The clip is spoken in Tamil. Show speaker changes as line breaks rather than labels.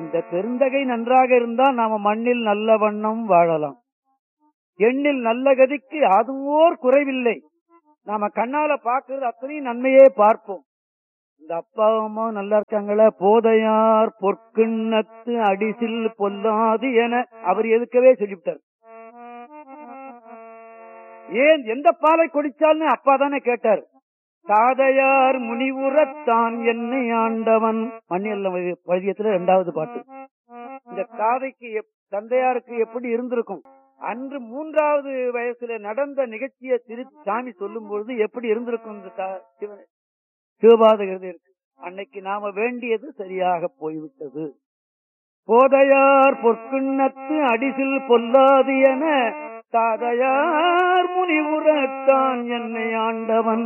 அந்த பெருந்தகை நன்றாக இருந்தால் நாம மண்ணில் நல்ல வண்ணம் வாழலாம் எண்ணில் நல்ல கதிக்கு அதுவோர் குறைவில்லை நாம கண்ணால பாக்குறது அத்தனையும் நன்மையே பார்ப்போம் இந்த அப்பா அம்மா நல்லா இருக்காங்களா போதையார் பொற்கிண்ணத்து அடிசில் பொல்லாது என அவர் எதுக்கவே சொல்லிவிட்டார் ஏன் எந்த பாலை குடிச்சால்னு அப்பா தானே கேட்டார் தாதையார் முனிவுறத்தான் என்னை ஆண்டவன் மண்ணியல்ல பதியத்துல இரண்டாவது பாட்டு இந்த தாதைக்கு எப்- தந்தையாருக்கு எப்படி இருந்திருக்கும் அன்று மூன்றாவது வயசுல நடந்த நிகழ்ச்சியை திரு சாமி சொல்லும் பொழுது எப்படி இருந்திருக்கும் இந்த தா- சிவ- சிவபாதகிறது இருக்கு அன்னைக்கு நாம வேண்டியது சரியாக போய்விட்டது போதையார் பொற்கிண்ணத்து அடிசில் பொல்லாது என தாதையார் முனிவுறத்தான் என்னை ஆண்டவன்